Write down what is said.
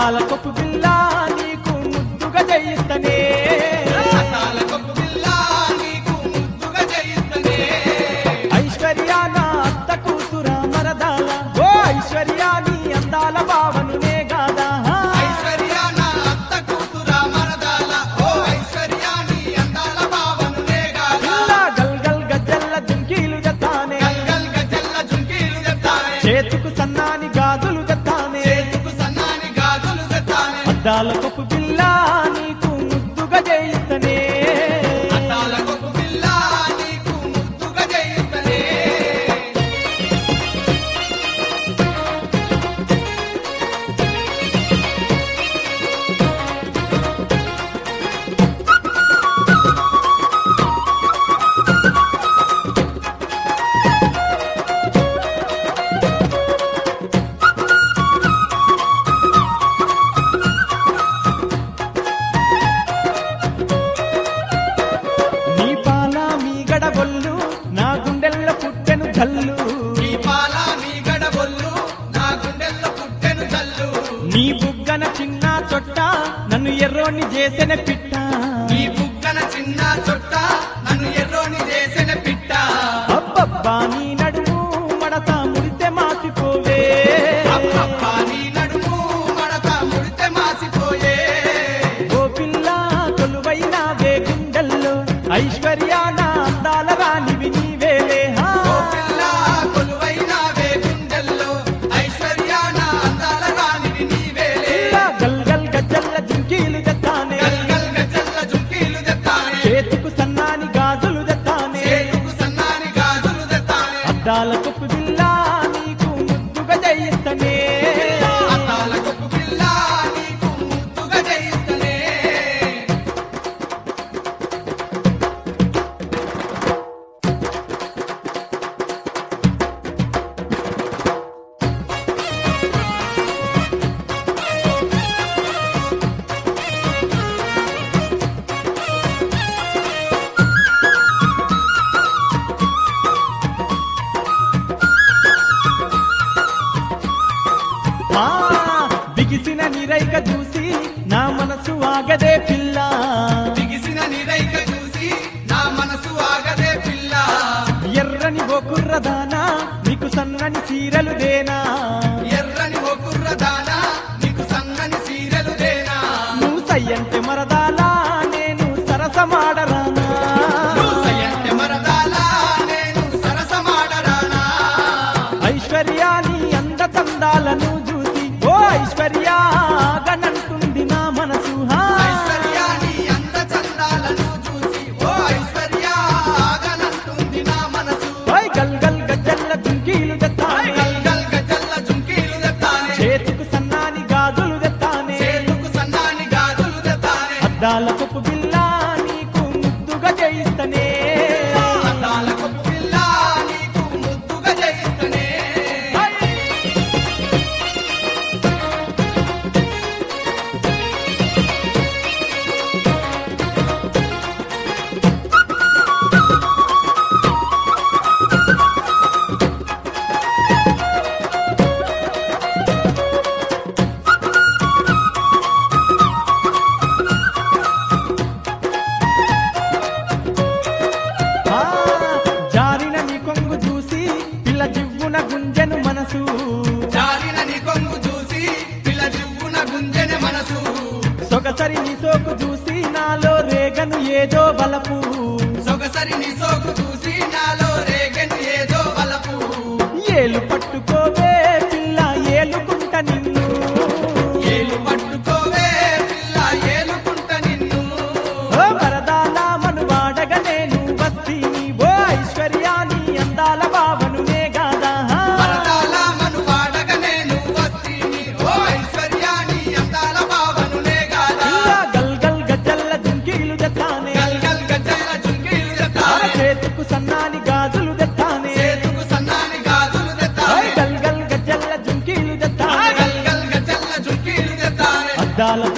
అద్దాల కొప్పు పిల్ల నీకు ముద్దుగా చేయిస్తనే అద్దాల కొప్పు పిల్ల నీకు ముద్దుగా చేయిస్తనే. ఐశ్వర్య నా అత్త కూతురా మరదాల ఓ ఐశ్వర్య నీ అందాల భావనునే గాదా ఐశ్వర్య నా అత్త కూతురా మరదాల. ఓ ఐశ్వర్య నీ అందాల భావనులే గాదా. పిల్ల గల్ గల్ గజ్జల్ల జుంకీలు జతానే గల్ గల్ గజల్ల జుంకీలు జెత్తానే. చేతుకు సన్నాని గాజులు జతానే చేతుకు సన్నాని గాజులు జెత్తానే. అద్దాల కొప్పు పిల్ల నీకు ముద్దుగా చేయిస్తనే అద్దాల కొప్పు పిల్ల నీకు ముద్దుగా చేయిస్తనే. నీ పాల మీ గడబొల్లు నా గుండెల్ల పుట్టెను జల్లు నీ పాల నీ గడబొల్లు నా గుండెల్లో పుట్టెను జల్లు. నీ బుగ్గన చిన్న చొట్ట నన్ను ఎర్రోని చేసిన పిట్ట నీ బుగ్గన చిన్న చొట్ట నన్ను ఎర్రోని చేసిన పిట్ట అబ్బబ్బా నీ నడుము మడత ముడితే మాసిపోవే అబ్బబ్బా నీ నడుము మడత ముడితే మాసిపోయే ఓ పిల్ల కొలువైనావే గుండెల్లో ఐశ్వర్య నా అందాల రానివి నీవేలే హా. ఓ పిల్ల కొలువైనావే గుండెల్లో ఐశ్వర్య నా అందాల రాణివి నీవేలే పిల్ల గల్ గల్ గజ్జల్ల జుంకీలు జతానే గల్ గల్ గజల్ల జుంకీలు జెత్తానే చేతుకు సన్నాని గాజులు జతానే చేతుకు సన్నాని గాజులు జెత్తానే అద్దాల కుప్పు పిల్ల నీకు ముద్దుగా చేయిస్తనే అద్దాల కొప్పు పిల్ల నీకు ముద్దుగా చేయిస్తనే ఆ బిగిసిన నిరైక చూసి నా మనసు ఆగదే పిల్ల బిగిసిన నిరైక చూసి నా మనసు ఆగదే పిల్ల ఎర్రని ఓ కుర్రదానా నీకు సన్నని సీరలు దేనా ఎర్రని ఓ కుర్రదానా నీకు సన్నని సీరెలు దేనా నువ్వు సయ్యంటే మరదాలా నేను సరసమాడరానా సయ్యంటే మరదాలా నేను సరసమాడరానా ఐశ్వర్య నీ అంద చందాలను చూసి ఓ ఐశ్వర్య గనంటుంది నా మనసు హా. ఐశ్వర్య నీ అంద చందాలను చూసి ఓ ఐశ్వర్య ఆగనంటుంది నా మనసు ఓయ్ గల్ గల్ గజ్జల్ల జుంకీలు తెత్తానే గల్ గల్ గజల్ల జుంకీలు తెత్తానే చేతుకు సన్నాని గాజులు తెత్తానే చేతుకు సన్నాని గాజులు తెత్తానే అద్దాల కొప్పు పిల్ల నీకు ముద్దుగా చేయిస్తనే అందాల కొప్పు పిల్ల నీకు ముద్దుగా చేయిస్తనే ఆ, జారిన నీ కొంగు చూసి పిల్ల జివ్వున గుంజెను మనసు జారిన నీ కొంగు చూసి పిల్ల జివ్వున గుంజెన మనసు సొగసరి నీ సోకు చూసి నాలో రేగను ఏదో బలపు సొగసరి నీ సోకు చూసి నాలో రేగెను ఏదో వలపు ఏలు పట్టుకోవే పిల్ల ఏలుకుంట నిన్ను ఏలు పట్టుకోవే పిల్ల ఏలుకుంట నిన్ను ఓ మరదాలా మనువాడగ నేను వస్తీని ఓ ఐశ్వర్యా నీ అందాల భావనునే గాదా వరదాల మనువాడగ నేను వస్తీని ఓ ఐశ్వర్య నీ అందాల భావనులే గాదా పిల్ల గల్ గల్ గజ్జల్ల జుంకీలు తెత్తానే గల్ గల్ గజల్ల జుంకీలు ఆ తెత్తానే చేతుకు సన్నాని గాజులు తెత్తానే చేతుకు సన్నాని గాజులు తెత్తానే గల్ గల్ గజ్జల్ల జుంకీలు తెత్తానే గల్ గల్ గజల్ల జుంకీలు తెత్తానే అద్దాల